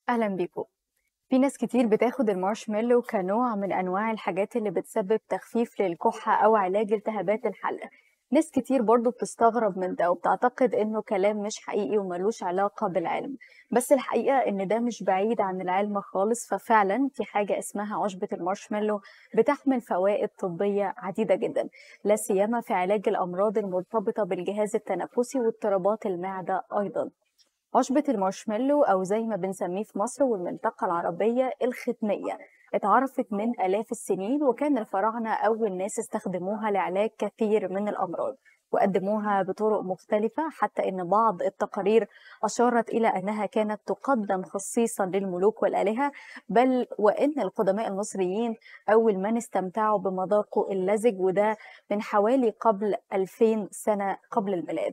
أهلا بيكم في ناس كتير بتاخد المارشميلو كنوع من أنواع الحاجات اللي بتسبب تخفيف للكحة أو علاج التهابات الحلق ناس كتير برضو بتستغرب من ده وبتعتقد إنه كلام مش حقيقي وملوش علاقة بالعلم بس الحقيقة إن ده مش بعيد عن العلم خالص ففعلا في حاجة اسمها عشبة المارشميلو بتحمل فوائد طبية عديدة جدا لا سيما في علاج الأمراض المرتبطة بالجهاز التنفسي واضطرابات المعدة أيضا عشبة المارشميلو أو زي ما بنسميه في مصر والمنطقة العربية الختمية اتعرفت من آلاف السنين وكان الفراعنة أول ناس استخدموها لعلاج كثير من الأمراض وقدموها بطرق مختلفة حتى أن بعض التقارير أشارت إلى أنها كانت تقدم خصيصا للملوك والآلهة بل وأن القدماء المصريين أول من استمتعوا بمذاقه اللزج وده من حوالي قبل 2000 سنة قبل الميلاد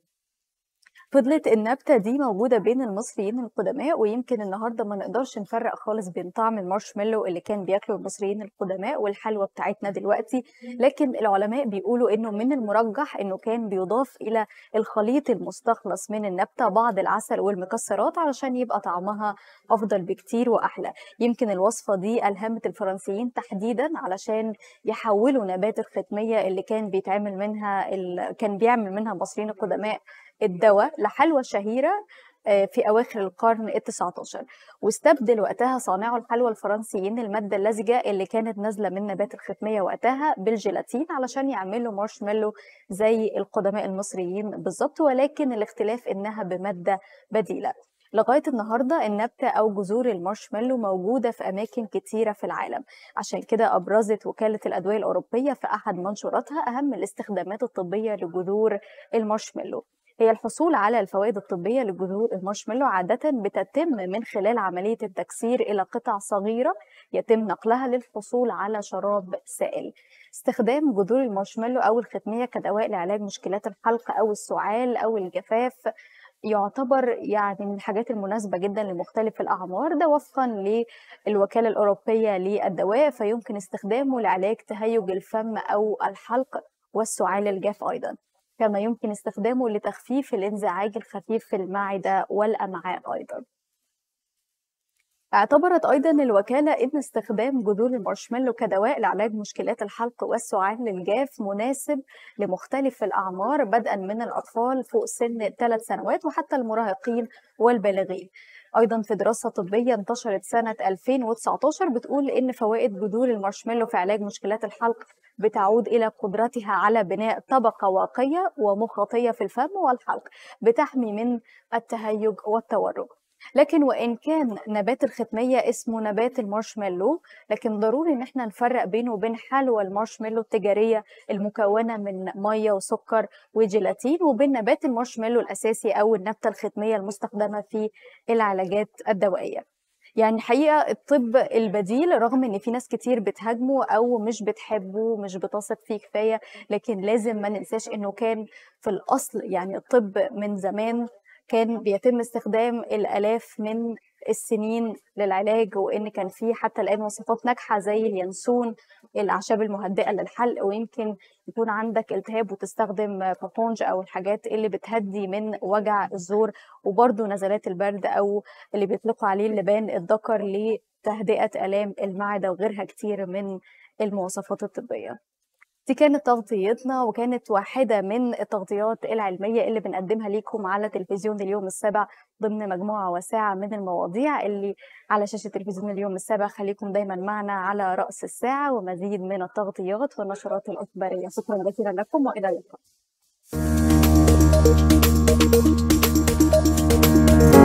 فضلت النبتة دي موجودة بين المصريين القدماء ويمكن النهاردة ما نقدرش نفرق خالص بين طعم المارشميلو اللي كان بياكله المصريين القدماء والحلوى بتاعتنا دلوقتي لكن العلماء بيقولوا انه من المرجح انه كان بيضاف الى الخليط المستخلص من النبتة بعض العسل والمكسرات علشان يبقى طعمها افضل بكتير واحلى يمكن الوصفة دي الهمت الفرنسيين تحديدا علشان يحولوا نبات الختمية اللي كان بيتعمل منها كان بيعمل منها المصريين القدماء الدواء لحلوى شهيرة آه، في أواخر القرن ال 19 واستبدل وقتها صانعو الحلوى الفرنسيين المادة اللزجة اللي كانت نازلة من نبات الختمية وقتها بالجيلاتين علشان يعملوا مارشميلو زي القدماء المصريين بالظبط ولكن الاختلاف إنها بمادة بديلة لغاية النهاردة النبتة أو جذور المارشميلو موجودة في أماكن كتيرة في العالم عشان كده أبرزت وكالة الأدوية الأوروبية في أحد منشوراتها أهم الاستخدامات الطبية لجذور المارشميلو هي الحصول على الفوائد الطبية لجذور المارشميلو عادة بتتم من خلال عملية التكسير إلى قطع صغيرة يتم نقلها للحصول على شراب سائل استخدام جذور المارشميلو أو الختمية كدواء لعلاج مشكلات الحلق أو السعال أو الجفاف يعتبر يعني من الحاجات المناسبة جدا لمختلف الأعمار ده وفقا للوكالة الأوروبية للدواء فيمكن استخدامه لعلاج تهيج الفم أو الحلق والسعال الجاف أيضا كما يمكن استخدامه لتخفيف الانزعاج الخفيف في المعدة والأمعاء أيضا اعتبرت أيضا الوكالة أن استخدام جذور المارشميلو كدواء لعلاج مشكلات الحلق والسعال الجاف مناسب لمختلف الأعمار بدءا من الأطفال فوق سن ثلاث سنوات وحتى المراهقين والبالغين ايضا في دراسه طبيه انتشرت سنه 2019 بتقول ان فوائد جذور المارشميلو في علاج مشكلات الحلق بتعود الى قدرتها على بناء طبقه واقيه ومخاطيه في الفم والحلق بتحمي من التهيج والتورم لكن وان كان نبات الختميه اسمه نبات المارشميلو لكن ضروري ان احنا نفرق بينه وبين حلوى المارشميلو التجاريه المكونه من ميه وسكر وجيلاتين وبين نبات المارشميلو الاساسي او النبته الختميه المستخدمه في العلاجات الدوائيه يعني حقيقة الطب البديل رغم ان في ناس كتير بتهاجمه او مش بتحبه مش بتثق فيه كفاية لكن لازم ما ننساش انه كان في الاصل يعني الطب من زمان كان بيتم استخدام الآلاف من السنين للعلاج وان كان في حتى الان وصفات ناجحه زي اليانسون الاعشاب المهدئه للحلق ويمكن يكون عندك التهاب وتستخدم بابونج او الحاجات اللي بتهدي من وجع الزور وبرده نزلات البرد او اللي بيطلقوا عليه اللبان الذكر لتهدئه الام المعده وغيرها كتير من المواصفات الطبيه دي كانت تغطيتنا وكانت واحدة من التغطيات العلمية اللي بنقدمها ليكم على تلفزيون اليوم السابع ضمن مجموعة واسعة من المواضيع اللي على شاشة تلفزيون اليوم السابع خليكم دايما معنا على رأس الساعة ومزيد من التغطيات والنشرات الإخبارية شكرا جزيلا لكم وإلى اللقاء